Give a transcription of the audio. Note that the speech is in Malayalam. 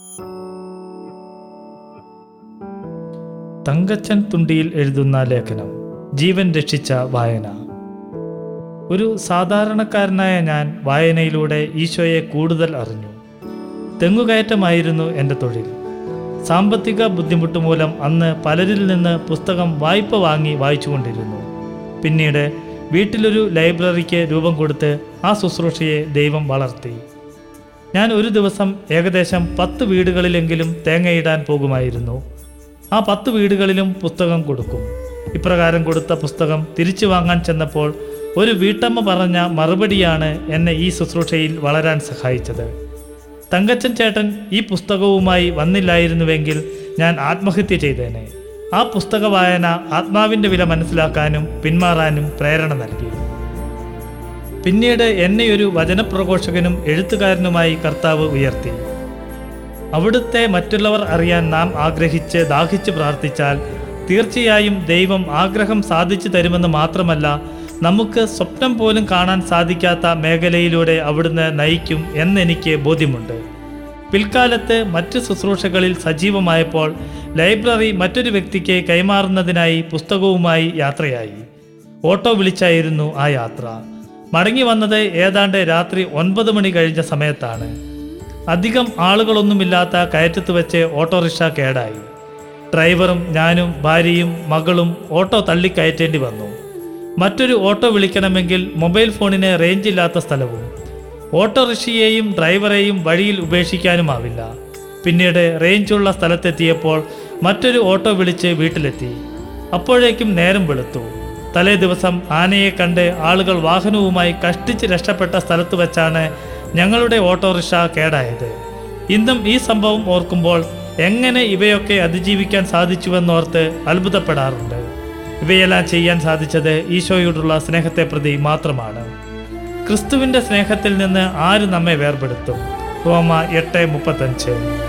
തങ്കച്ചൻ തുണ്ടിയിൽ എഴുതുന്ന ലേഖനം ജീവൻ രക്ഷിച്ച വായന ഒരു സാധാരണക്കാരനായ ഞാൻ വായനയിലൂടെ ഈശോയെ കൂടുതൽ അറിഞ്ഞു തെങ്ങുകയറ്റമായിരുന്നു എൻ്റെ തൊഴിൽ സാമ്പത്തിക ബുദ്ധിമുട്ട് മൂലം അന്ന് പലരിൽ നിന്ന് പുസ്തകം വായ്പ വാങ്ങി വായിച്ചുകൊണ്ടിരുന്നു പിന്നീട് വീട്ടിലൊരു ലൈബ്രറിക്ക് രൂപം കൊടുത്ത് ആ ശുശ്രൂഷയെ ദൈവം വളർത്തി ഞാൻ ഒരു ദിവസം ഏകദേശം പത്ത് വീടുകളിലെങ്കിലും തേങ്ങയിടാൻ പോകുമായിരുന്നു ആ പത്ത് വീടുകളിലും പുസ്തകം കൊടുക്കും ഇപ്രകാരം കൊടുത്ത പുസ്തകം തിരിച്ചു വാങ്ങാൻ ചെന്നപ്പോൾ ഒരു വീട്ടമ്മ പറഞ്ഞ മറുപടിയാണ് എന്നെ ഈ ശുശ്രൂഷയിൽ വളരാൻ സഹായിച്ചത് തങ്കച്ചൻ ചേട്ടൻ ഈ പുസ്തകവുമായി വന്നില്ലായിരുന്നുവെങ്കിൽ ഞാൻ ആത്മഹത്യ ചെയ്തേനെ ആ പുസ്തക വായന ആത്മാവിൻ്റെ വില മനസ്സിലാക്കാനും പിന്മാറാനും പ്രേരണ നൽകി പിന്നീട് എന്നെ ഒരു വചനപ്രഘോഷകനും എഴുത്തുകാരനുമായി കർത്താവ് ഉയർത്തി അവിടുത്തെ മറ്റുള്ളവർ അറിയാൻ നാം ആഗ്രഹിച്ച് ദാഹിച്ച് പ്രാർത്ഥിച്ചാൽ തീർച്ചയായും ദൈവം ആഗ്രഹം സാധിച്ചു തരുമെന്ന് മാത്രമല്ല നമുക്ക് സ്വപ്നം പോലും കാണാൻ സാധിക്കാത്ത മേഖലയിലൂടെ അവിടുന്ന് നയിക്കും എന്നെനിക്ക് ബോധ്യമുണ്ട് പിൽക്കാലത്ത് മറ്റ് ശുശ്രൂഷകളിൽ സജീവമായപ്പോൾ ലൈബ്രറി മറ്റൊരു വ്യക്തിക്ക് കൈമാറുന്നതിനായി പുസ്തകവുമായി യാത്രയായി ഓട്ടോ വിളിച്ചായിരുന്നു ആ യാത്ര മടങ്ങി വന്നത് ഏതാണ്ട് രാത്രി ഒൻപത് മണി കഴിഞ്ഞ സമയത്താണ് അധികം ആളുകളൊന്നുമില്ലാത്ത കയറ്റത്ത് വെച്ച് ഓട്ടോറിക്ഷ കേടായി ഡ്രൈവറും ഞാനും ഭാര്യയും മകളും ഓട്ടോ തള്ളിക്കയറ്റേണ്ടി വന്നു മറ്റൊരു ഓട്ടോ വിളിക്കണമെങ്കിൽ മൊബൈൽ ഫോണിന് റേഞ്ച് ഇല്ലാത്ത സ്ഥലവും ഓട്ടോറിക്ഷയെയും ഡ്രൈവറെയും വഴിയിൽ ഉപേക്ഷിക്കാനുമാവില്ല പിന്നീട് റേഞ്ചുള്ള സ്ഥലത്തെത്തിയപ്പോൾ മറ്റൊരു ഓട്ടോ വിളിച്ച് വീട്ടിലെത്തി അപ്പോഴേക്കും നേരം വെളുത്തു തലേ ദിവസം ആനയെ കണ്ട് ആളുകൾ വാഹനവുമായി കഷ്ടിച്ച് രക്ഷപ്പെട്ട സ്ഥലത്ത് വെച്ചാണ് ഞങ്ങളുടെ ഓട്ടോറിക്ഷ കേടായത് ഇന്നും ഈ സംഭവം ഓർക്കുമ്പോൾ എങ്ങനെ ഇവയൊക്കെ അതിജീവിക്കാൻ സാധിച്ചുവെന്നോർത്ത് അത്ഭുതപ്പെടാറുണ്ട് ഇവയെല്ലാം ചെയ്യാൻ സാധിച്ചത് ഈശോയോടുള്ള സ്നേഹത്തെ പ്രതി മാത്രമാണ് ക്രിസ്തുവിൻ്റെ സ്നേഹത്തിൽ നിന്ന് ആര് നമ്മെ വേർപെടുത്തും റോമ എട്ട് മുപ്പത്തഞ്ച്